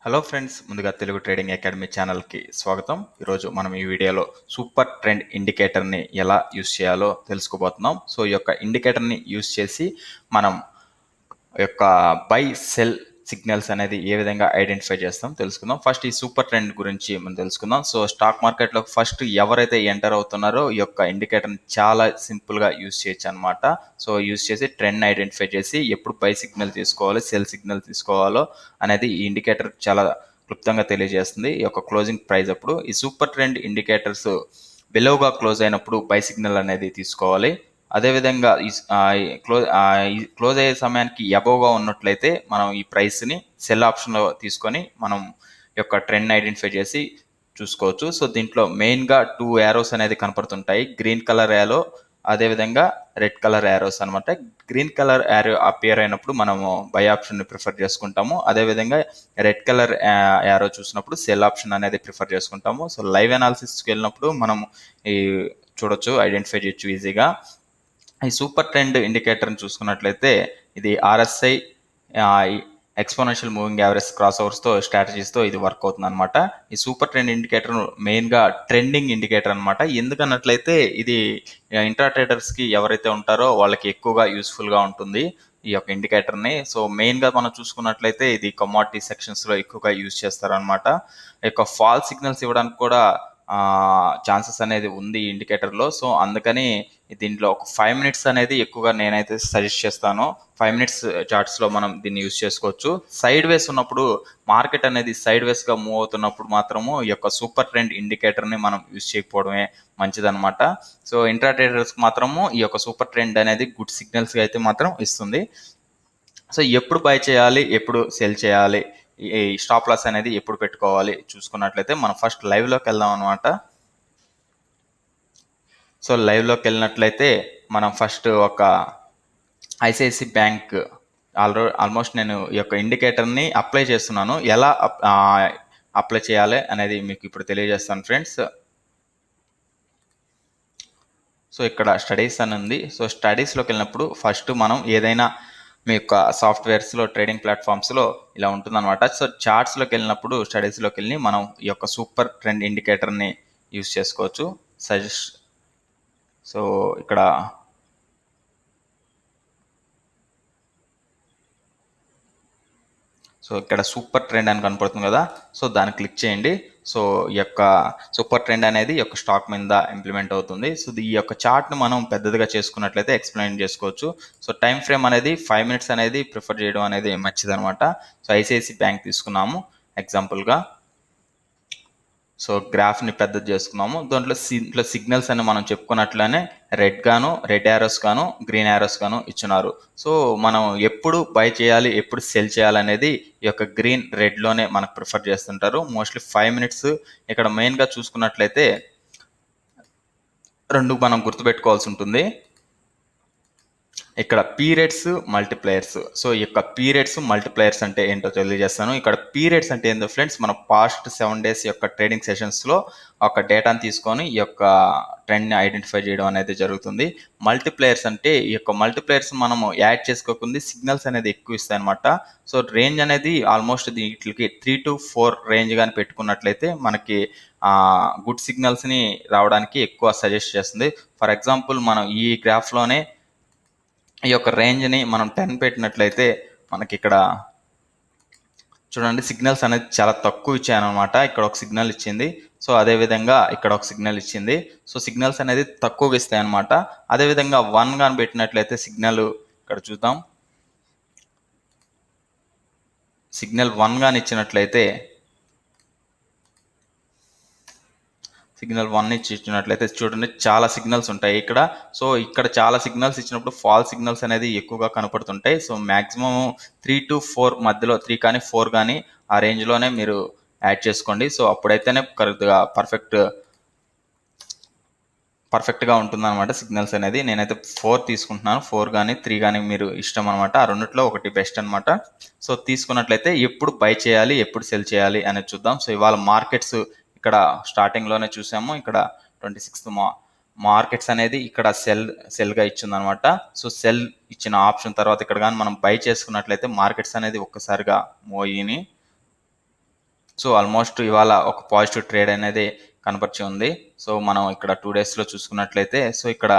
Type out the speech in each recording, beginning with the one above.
hello friends ముందుగా Telugu trading academy ఛానల్కి స్వాగతం ఈరోజు మనం ఈ వీడియోలో సూపర్ ట్రెండ్ ఇండికేటర్ని ఎలా యూస్ చేయాలో తెలుసుకోబోతున్నాం సో ఈ యొక్క ఇండికేటర్ని యూస్ చేసి మనం యొక్క బై సెల్ సిగ్నల్స్ అనేది ఏ విధంగా ఐడెంటిఫై చేస్తాం తెలుసుకుందాం ఫస్ట్ ఈ సూపర్ ట్రెండ్ గురించి మనం తెలుసుకుందాం సో స్టాక్ మార్కెట్లో ఫస్ట్ ఎవరైతే ఎంటర్ అవుతున్నారో ఈ యొక్క ఇండికేటర్ని చాలా సింపుల్గా యూస్ చేయొచ్చు అనమాట సో యూస్ చేసి ట్రెండ్ ఐడెంటిఫై చేసి ఎప్పుడు బై సిగ్నల్ తీసుకోవాలి సెల్ సిగ్నల్ తీసుకోవాలో అనేది ఈ ఇండికేటర్ చాలా క్లుప్తంగా తెలియజేస్తుంది ఈ యొక్క క్లోజింగ్ ప్రైస్ అప్పుడు ఈ సూపర్ ట్రెండ్ ఇండికేటర్స్ బిలోగా క్లోజ్ అయినప్పుడు బై సిగ్నల్ అనేది తీసుకోవాలి అదేవిధంగా ఈ క్లోజ్ క్లోజ్ అయ్యే సమయానికి అబోవ్గా ఉన్నట్లయితే మనం ఈ ప్రైస్ని సెల్ ఆప్షన్లో తీసుకొని మనం యొక్క ట్రెండ్ ఐడెంటిఫై చేసి చూసుకోవచ్చు సో దీంట్లో మెయిన్గా టూ యారోస్ అనేది కనపడుతుంటాయి గ్రీన్ కలర్ యారో అదేవిధంగా రెడ్ కలర్ యారోస్ అనమాట గ్రీన్ కలర్ యారో అపియర్ అయినప్పుడు మనము బై ఆప్షన్ని ప్రిఫర్ చేసుకుంటాము అదేవిధంగా రెడ్ కలర్ యారో చూసినప్పుడు సెల్ ఆప్షన్ అనేది ప్రిఫర్ చేసుకుంటాము సో లైవ్ అనాలిసిస్కి వెళ్ళినప్పుడు మనం ఈ చూడొచ్చు ఐడెంటిఫై చేయొచ్చు ఈజీగా ఈ సూపర్ ట్రెండ్ ఇండికేటర్ని చూసుకున్నట్లయితే ఇది RSI exponential moving average cross ఓవర్స్తో స్ట్రాటజీస్తో ఇది వర్క్ అవుతుంది అనమాట ఈ సూపర్ ట్రెండ్ ఇండికేటర్ మెయిన్గా ట్రెండింగ్ ఇండికేటర్ అనమాట ఎందుకన్నట్లయితే ఇది ఇంట్రా ట్రేడర్స్కి ఎవరైతే ఉంటారో వాళ్ళకి ఎక్కువగా యూస్ఫుల్గా ఉంటుంది ఈ యొక్క ఇండికేటర్ని సో మెయిన్గా మనం చూసుకున్నట్లయితే ఇది కమాడిటీ సెక్షన్స్లో ఎక్కువగా యూజ్ చేస్తారనమాట ఈ యొక్క ఫాల్ సిగ్నల్స్ ఇవ్వడానికి కూడా ఛాన్సెస్ అనేది ఉంది ఇండికేటర్లో సో అందుకని దీంట్లో ఒక ఫైవ్ మినిట్స్ అనేది ఎక్కువగా నేనైతే సజెస్ట్ చేస్తాను ఫైవ్ మినిట్స్ చార్ట్స్లో మనం దీన్ని యూస్ చేసుకోవచ్చు సైడ్ వేస్ ఉన్నప్పుడు మార్కెట్ అనేది సైడ్ వేస్గా మూవ్ అవుతున్నప్పుడు మాత్రము ఈ యొక్క సూపర్ ట్రెండ్ ఇండికేటర్ని మనం యూస్ చేయకపోవడమే మంచిదన్నమాట సో ఇంట్రా ట్రేడర్స్కి మాత్రము ఈ యొక్క సూపర్ ట్రెండ్ అనేది గుడ్ సిగ్నల్స్గా అయితే మాత్రం ఇస్తుంది సో ఎప్పుడు బై చేయాలి ఎప్పుడు సెల్ చేయాలి ఈ స్టాప్ లాస్ అనేది ఎప్పుడు పెట్టుకోవాలి చూసుకున్నట్లయితే మనం ఫస్ట్ లైవ్లోకి వెళ్దాం అనమాట సో లైవ్లోకి వెళ్ళినట్లయితే మనం ఫస్ట్ ఒక ఐసిఐసి బ్యాంక్ ఆల్రెడీ ఆల్మోస్ట్ నేను ఈ యొక్క ఇండికేటర్ని అప్లై చేస్తున్నాను ఎలా అప్లై చేయాలి అనేది మీకు ఇప్పుడు తెలియజేస్తాను ఫ్రెండ్స్ సో ఇక్కడ స్టడీస్ అని ఉంది సో స్టడీస్లోకి వెళ్ళినప్పుడు ఫస్ట్ మనం ఏదైనా మీ యొక్క సాఫ్ట్వేర్స్లో ట్రేడింగ్ ప్లాట్ఫామ్స్లో ఇలా ఉంటుందన్నమాట సో చార్ట్స్లోకి వెళ్ళినప్పుడు స్టడీస్లోకి వెళ్ళి మనం ఈ యొక్క సూపర్ ట్రెండ్ ఇండికేటర్ని యూస్ చేసుకోవచ్చు సజెస్ట్ సో ఇక్కడ సో ఇక్కడ సూపర్ ట్రెండ్ అని కనపడుతుంది కదా సో దాన్ని క్లిక్ చేయండి సో ఈ యొక్క సూపర్ ట్రెండ్ అనేది ఈ యొక్క స్టాక్ మీద ఇంప్లిమెంట్ అవుతుంది సో ఈ యొక్క చార్ట్ను మనం పెద్దదిగా చేసుకున్నట్లయితే ఎక్స్ప్లెయిన్ చేసుకోవచ్చు సో టైం ఫ్రేమ్ అనేది ఫైవ్ మినిట్స్ అనేది ప్రిఫర్ చేయడం అనేది మంచిదనమాట సో ఐసిఐసి బ్యాంక్ తీసుకున్నాము ఎగ్జాంపుల్గా సో గ్రాఫ్ని పెద్దది చేసుకున్నాము దాంట్లో దీంట్లో సిగ్నల్స్ అని మనం చెప్పుకున్నట్లనే రెడ్ గాను రెడ్ యారోస్ గాను గ్రీన్ యారోస్ గాను ఇచ్చున్నారు సో మనం ఎప్పుడు బై చేయాలి ఎప్పుడు సెల్ చేయాలనేది ఈ యొక్క గ్రీన్ రెడ్లోనే మనకు ప్రిఫర్ చేస్తుంటారు మోస్ట్లీ ఫైవ్ మినిట్స్ ఇక్కడ మెయిన్గా చూసుకున్నట్లయితే రెండు మనం గుర్తుపెట్టుకోవాల్సి ఉంటుంది ఇక్కడ పీరియడ్స్ మల్టిప్లయర్స్ సో ఈ యొక్క పీరియడ్స్ మల్టిప్లయర్స్ అంటే ఏంటో తెలియజేస్తాను ఇక్కడ పీరియడ్స్ అంటే ఏంటో ఫ్రెండ్స్ మన పాస్ట్ సెవెన్ డేస్ యొక్క ట్రేడింగ్ సెషన్స్లో ఒక డేటాను తీసుకొని ఈ యొక్క ట్రెండ్ని ఐడెంటిఫై చేయడం అనేది జరుగుతుంది మల్టిప్లేయర్స్ అంటే ఈ యొక్క మల్టిప్లేయర్స్ మనము యాడ్ చేసుకోకుంది సిగ్నల్స్ అనేది ఎక్కువ ఇస్తాయి అనమాట సో రేంజ్ అనేది ఆల్మోస్ట్ వీటికి త్రీ టు ఫోర్ రేంజ్ కానీ పెట్టుకున్నట్లయితే మనకి గుడ్ సిగ్నల్స్ని రావడానికి ఎక్కువ సజెస్ట్ చేస్తుంది ఫర్ ఎగ్జాంపుల్ మనం ఈ గ్రాఫ్లోనే ఈ యొక్క రేంజ్ని మనం టెన్ పెట్టినట్లయితే మనకి ఇక్కడ చూడండి సిగ్నల్స్ అనేది చాలా తక్కువ ఇచ్చాయన్నమాట ఇక్కడ ఒక సిగ్నల్ ఇచ్చింది సో అదేవిధంగా ఇక్కడ ఒక సిగ్నల్ ఇచ్చింది సో సిగ్నల్స్ అనేది తక్కువగా ఇస్తాయి అనమాట అదేవిధంగా వన్ కానీ పెట్టినట్లయితే సిగ్నల్ ఇక్కడ చూద్దాం సిగ్నల్ వన్ కానీ ఇచ్చినట్లయితే సిగ్నల్ వన్ ఇచ్చి ఇచ్చినట్లయితే చూడండి చాలా సిగ్నల్స్ ఉంటాయి ఇక్కడ సో ఇక్కడ చాలా సిగ్నల్స్ ఇచ్చినప్పుడు ఫాల్ సిగ్నల్స్ అనేది ఎక్కువగా కనపడుతుంటాయి so maximum three to four మధ్యలో త్రీ కానీ ఫోర్ కానీ ఆ రేంజ్లోనే మీరు యాడ్ చేసుకోండి సో అప్పుడైతేనే కరెక్ట్గా పర్ఫెక్ట్ పర్ఫెక్ట్గా ఉంటుందన్నమాట సిగ్నల్స్ అనేది నేనైతే ఫోర్ తీసుకుంటున్నాను ఫోర్ కానీ త్రీ కానీ మీరు ఇష్టం అనమాట ఆ రెండిట్లో ఒకటి బెస్ట్ అనమాట సో తీసుకున్నట్లయితే ఎప్పుడు బై చేయాలి ఎప్పుడు సెల్ చేయాలి అనేది చూద్దాం సో ఇవాళ మార్కెట్స్ ఇక్కడ స్టార్టింగ్లోనే చూసాము ఇక్కడ ట్వంటీ సిక్స్త్ మా మార్కెట్స్ అనేది ఇక్కడ సెల్ సెల్గా ఇచ్చింది అనమాట సో సెల్ ఇచ్చిన ఆప్షన్ తర్వాత ఇక్కడ కానీ మనం బై చేసుకున్నట్లయితే మార్కెట్స్ అనేది ఒక్కసారిగా మూవ్ అయ్యి సో ఆల్మోస్ట్ ఇవాళ ఒక పాజిటివ్ ట్రేడ్ అనేది కనపరిచి ఉంది సో మనం ఇక్కడ టూ డేస్లో చూసుకున్నట్లయితే సో ఇక్కడ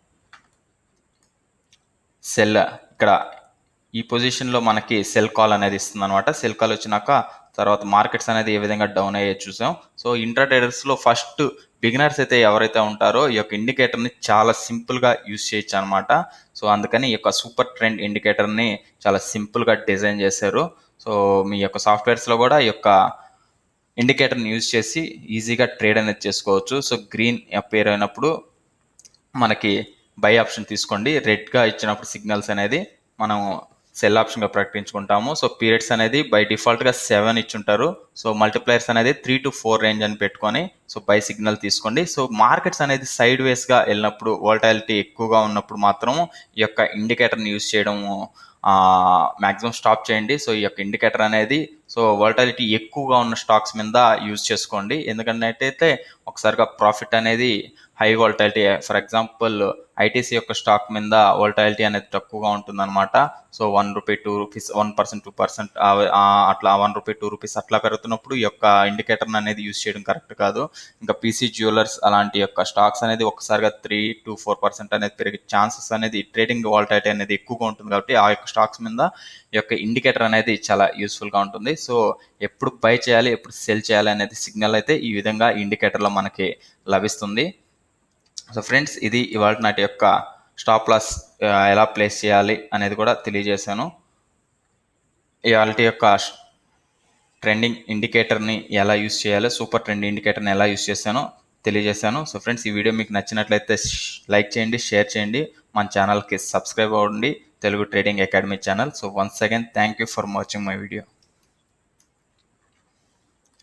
సెల్ ఇక్కడ ఈ పొజిషన్లో మనకి సెల్ కాల్ అనేది ఇస్తుంది అనమాట సెల్ కాల్ వచ్చినాక తర్వాత మార్కెట్స్ అనేది ఏ విధంగా డౌన్ అయ్యే చూసాం సో ఇంట్రా ట్రేడర్స్లో ఫస్ట్ బిగినర్స్ అయితే ఎవరైతే ఉంటారో ఈ యొక్క ఇండికేటర్ని చాలా సింపుల్గా యూస్ చేయొచ్చు అనమాట సో అందుకని ఈ యొక్క సూపర్ ట్రెండ్ ఇండికేటర్ని చాలా సింపుల్గా డిజైన్ చేశారు సో మీ యొక్క సాఫ్ట్వేర్స్లో కూడా ఈ యొక్క ఇండికేటర్ని యూజ్ చేసి ఈజీగా ట్రేడ్ అనేది చేసుకోవచ్చు సో గ్రీన్ అపేర్ అయినప్పుడు మనకి బై ఆప్షన్ తీసుకోండి రెడ్గా ఇచ్చినప్పుడు సిగ్నల్స్ అనేది మనం సెల్ ఆప్షన్గా ప్రకటించుకుంటాము సో పీరియడ్స్ అనేది బై డిఫాల్ట్గా సెవెన్ ఇచ్చుంటారు సో మల్టిప్లైర్స్ అనేది త్రీ టు ఫోర్ రేంజ్ అని పెట్టుకొని సో బై సిగ్నల్ తీసుకోండి సో మార్కెట్స్ అనేది సైడ్ వేస్గా వెళ్ళినప్పుడు వోల్టాలిటీ ఎక్కువగా ఉన్నప్పుడు మాత్రం ఈ యొక్క ఇండికేటర్ని యూజ్ చేయడము మ్యాక్సిమం స్టాప్ చేయండి సో ఈ యొక్క ఇండికేటర్ అనేది సో వోల్టాలిటీ ఎక్కువగా ఉన్న స్టాక్స్ మీద యూజ్ చేసుకోండి ఎందుకంటే ఒకసారిగా ప్రాఫిట్ అనేది high volatility for example ITC యొక్క స్టాక్ మీద వోల్టాలిటీ అనేది తక్కువగా ఉంటుందన్నమాట so one rupee two rupees one percent two percent అట్లా వన్ రూపీ టూ రూపీస్ అట్లా పెరుగుతున్నప్పుడు ఈ యొక్క ఇండికేటర్ అనేది యూజ్ చేయడం కరెక్ట్ కాదు ఇంకా పీసీ జ్యువెలర్స్ అలాంటి యొక్క స్టాక్స్ అనేది ఒకసారిగా త్రీ టు ఫోర్ పర్సెంట్ అనేది పెరిగే ఛాన్సెస్ అనేది ట్రేడింగ్ వాల్టైటీ అనేది ఎక్కువగా ఉంటుంది కాబట్టి ఆ యొక్క స్టాక్స్ మీద ఈ యొక్క ఇండికేటర్ అనేది చాలా యూస్ఫుల్గా ఉంటుంది సో ఎప్పుడు బై చేయాలి ఎప్పుడు సెల్ చేయాలి అనేది సిగ్నల్ అయితే ఈ విధంగా ఇండికేటర్లో మనకి లభిస్తుంది సో ఫ్రెండ్స్ ఇది ఇవాళ నాటి యొక్క స్టాప్ లాస్ ఎలా ప్లేస్ చేయాలి అనేది కూడా తెలియజేశాను ఇవాళ యొక్క ట్రెండింగ్ ఇండికేటర్ని ఎలా యూస్ చేయాలో సూపర్ ట్రెండ్ ఇండికేటర్ని ఎలా యూస్ చేశానో తెలియజేశాను సో ఫ్రెండ్స్ ఈ వీడియో మీకు నచ్చినట్లయితే లైక్ చేయండి షేర్ చేయండి మన ఛానల్కి సబ్స్క్రైబ్ అవ్వండి Telugu trading academy channel so once again thank you for watching my video